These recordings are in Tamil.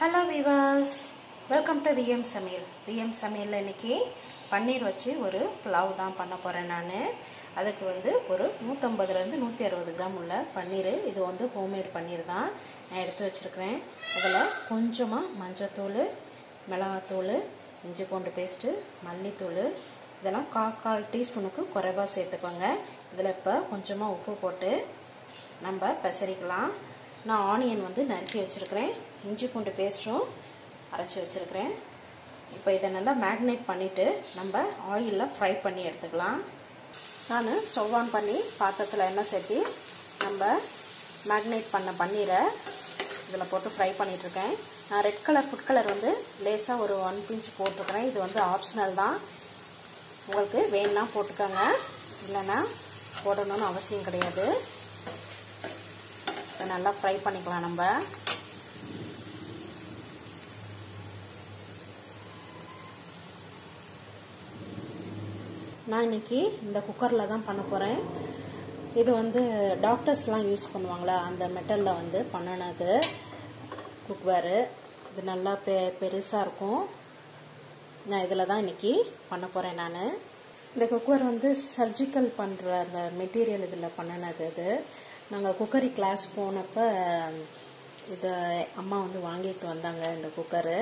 hello viewers welcome to VM Samayal VM சமையலில் இன்னைக்கு பன்னீர் வச்சு ஒரு புலாவ் தான் பண்ண போகிறேன் நான் அதுக்கு வந்து ஒரு நூற்றம்பதுலேருந்து நூற்றி அறுபது கிராம் உள்ள பன்னீர் இது வந்து ஹோம்மேட் பன்னீர் தான் நான் எடுத்து வச்சுருக்கிறேன் அதில் கொஞ்சமாக மஞ்சத்தூள் மிளகாத்தூள் இஞ்சி பூண்டு பேஸ்ட்டு மல்லித்தூள் இதெல்லாம் கால் கால் டீஸ்பூனுக்கு குறைவாக சேர்த்துக்கோங்க இதில் இப்போ கொஞ்சமாக உப்பு போட்டு நம்ம பெசரிக்கலாம் நான் ஆனியன் வந்து நறுக்கி வச்சுருக்கிறேன் இஞ்சி பூண்டு பேஸ்ட்டும் அரைச்சி வச்சுருக்கிறேன் இப்போ இதை நல்லா மேக்னேட் பண்ணிவிட்டு நம்ம ஆயிலில் ஃப்ரை பண்ணி எடுத்துக்கலாம் நான் ஸ்டவ் ஆன் பண்ணி பாத்திரத்தில் எண்ணெய் சேர்த்தி நம்ம மேக்னேட் பண்ண பன்னீரை இதில் போட்டு ஃப்ரை பண்ணிகிட்ருக்கேன் நான் ரெட் கலர் ஃபுட் கலர் வந்து லேசாக ஒரு ஒன் பிஞ்ச் போட்டிருக்கிறேன் இது வந்து ஆப்ஷனல் தான் உங்களுக்கு வேணும்னா போட்டுக்கோங்க இல்லைன்னா போடணும்னு அவசியம் கிடையாது இதை நல்லா ஃப்ரை பண்ணிக்கலாம் நம்ம நான் இன்னைக்கு இந்த குக்கரில் தான் பண்ண போகிறேன் இது வந்து டாக்டர்ஸ்லாம் யூஸ் பண்ணுவாங்களா அந்த மெட்டலில் வந்து பண்ணினது குக்வேரு இது நல்லா பெ பெருசாக இருக்கும் நான் இதில் தான் இன்னைக்கு பண்ண போகிறேன் நான் இந்த குக்கர் வந்து சர்ஜிக்கல் பண்ணுற அந்த மெட்டீரியல் இதில் பண்ணினது இது நாங்கள் குக்கரி கிளாஸ் போனப்போ இதை அம்மா வந்து வாங்கிட்டு வந்தாங்க இந்த குக்கரு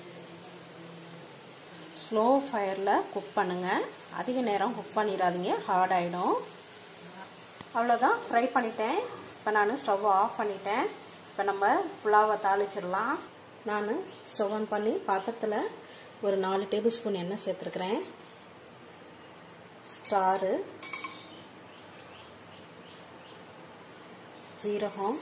ஸ்லோ ஃபயரில் குக் பண்ணுங்கள் அதிக நேரம் குக் பண்ணிடாதீங்க ஹார்ட் ஆகிடும் அவ்வளோதான் ஃப்ரை பண்ணிட்டேன் இப்போ நான் ஸ்டவ் ஆஃப் பண்ணிட்டேன் இப்போ நம்ம புலாவை தாளிச்சிடலாம் நான் ஸ்டவ் ஆன் பண்ணி பாத்திரத்தில் ஒரு நாலு டேபிள் ஸ்பூன் எண்ணெய் சேர்த்துருக்குறேன் ஸ்டாரு ஜீரகம்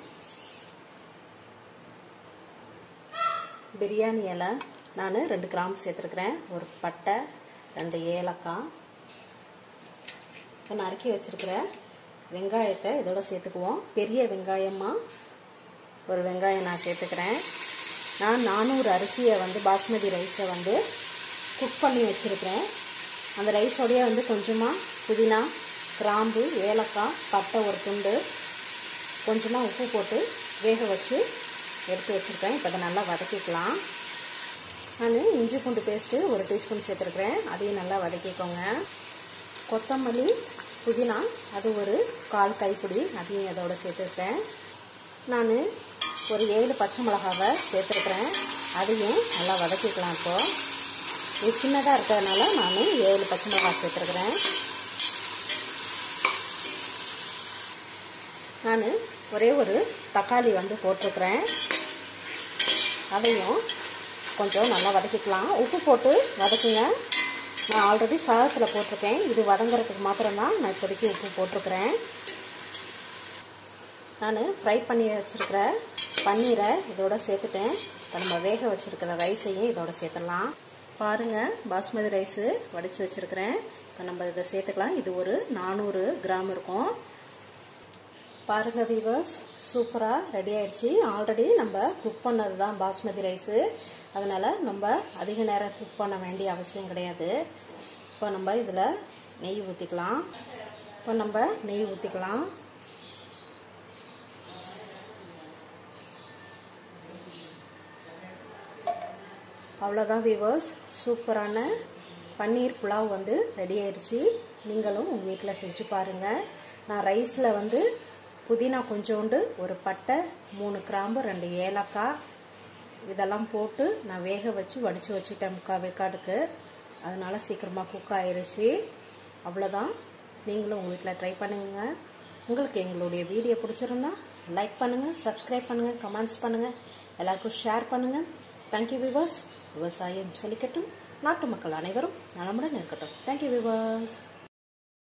பிரியாணி இலை நான் ரெண்டு கிராம் சேர்த்துருக்குறேன் ஒரு பட்டை ரெண்டு ஏலக்காய் இப்போ நறுக்கி வச்சுருக்கிற வெங்காயத்தை இதோட சேர்த்துக்குவோம் பெரிய வெங்காயமாக ஒரு வெங்காயம் நான் சேர்த்துக்கிறேன் நான் நானூறு அரிசியை வந்து பாஸ்மதி ரைஸை வந்து குக் பண்ணி வச்சுருக்கிறேன் அந்த ரைஸோடையே வந்து கொஞ்சமாக புதினா கிராம்பு ஏலக்காய் பட்டை ஒரு துண்டு கொஞ்சமாக உப்பு போட்டு வேக வச்சு எடுத்து வச்சுருக்கேன் இப்போ அதை நல்லா வதக்கிக்கலாம் நான் இஞ்சி பூண்டு பேஸ்ட்டு ஒரு டீஸ்பூன் சேர்த்துருக்குறேன் அதையும் நல்லா வதக்கிக்கோங்க கொத்தமல்லி புதினா அது ஒரு கால் கைப்பிடி அதையும் அதோட சேர்த்துருக்கேன் நான் ஒரு ஏழு பச்சை மிளகாவை சேர்த்துருக்குறேன் அதையும் நல்லா வதக்கிக்கலாம் இப்போது இது சின்னதாக இருக்கிறதுனால நான் ஏழு பச்சை மிளகாய் சேர்த்துருக்குறேன் நான் ஒரே ஒரு தக்காளி வந்து போட்டிருக்கிறேன் அதையும் கொஞ்சம் நல்லா வதக்கிக்கலாம் உப்பு போட்டு வதக்குங்க நான் ஆல்ரெடி சாதத்தில் போட்டிருக்கேன் இது வதங்குறதுக்கு மாத்திரம்தான் நான் இப்போதைக்கு உப்பு போட்டிருக்கிறேன் நான் ஃப்ரை பண்ணி வச்சுருக்கிற பன்னீரை இதோட சேர்த்துட்டேன் இப்போ நம்ம வேக வச்சுருக்கிற ரைஸையும் இதோட சேர்த்துடலாம் பாருங்கள் பாஸ்மதி ரைஸு வடித்து வச்சுருக்கிறேன் இப்போ நம்ம இதை சேர்த்துக்கலாம் இது ஒரு நானூறு கிராம் இருக்கும் பாருங்க வீவர்ஸ் சூப்பராக ரெடி ஆயிடுச்சு ஆல்ரெடி நம்ம குக் பண்ணது தான் பாஸ்மதி ரைஸு அதனால் நம்ம அதிக நேரம் குக் பண்ண வேண்டிய அவசியம் கிடையாது இப்போ நம்ம இதில் நெய் ஊற்றிக்கலாம் இப்போ நம்ம நெய் ஊற்றிக்கலாம் அவ்வளோதான் வீவர்ஸ் சூப்பரான பன்னீர் புலாவ் வந்து ரெடி ஆயிடுச்சு நீங்களும் உங்கள் வீட்டில் செஞ்சு பாருங்கள் நான் ரைஸில் வந்து புதினா கொஞ்சோண்டு ஒரு பட்டை மூணு கிராம்பு ரெண்டு ஏலக்காய் இதெல்லாம் போட்டு நான் வேக வச்சு வடித்து வச்சுட்டேன் முக்கால் வேக்காடுக்கு அதனால் சீக்கிரமாக குக் ஆயிடுச்சு அவ்வளோதான் நீங்களும் உங்கள் வீட்டில் ட்ரை பண்ணுங்க உங்களுக்கு எங்களுடைய வீடியோ பிடிச்சிருந்தா லைக் பண்ணுங்கள் சப்ஸ்கிரைப் பண்ணுங்கள் கமெண்ட்ஸ் பண்ணுங்கள் எல்லாருக்கும் ஷேர் பண்ணுங்கள் தேங்க்யூ விவர்ஸ் விவசாயம் செழிக்கட்டும் நாட்டு மக்கள் அனைவரும் நலமுடன் இருக்கட்டும் தேங்க்யூ விவர்ஸ்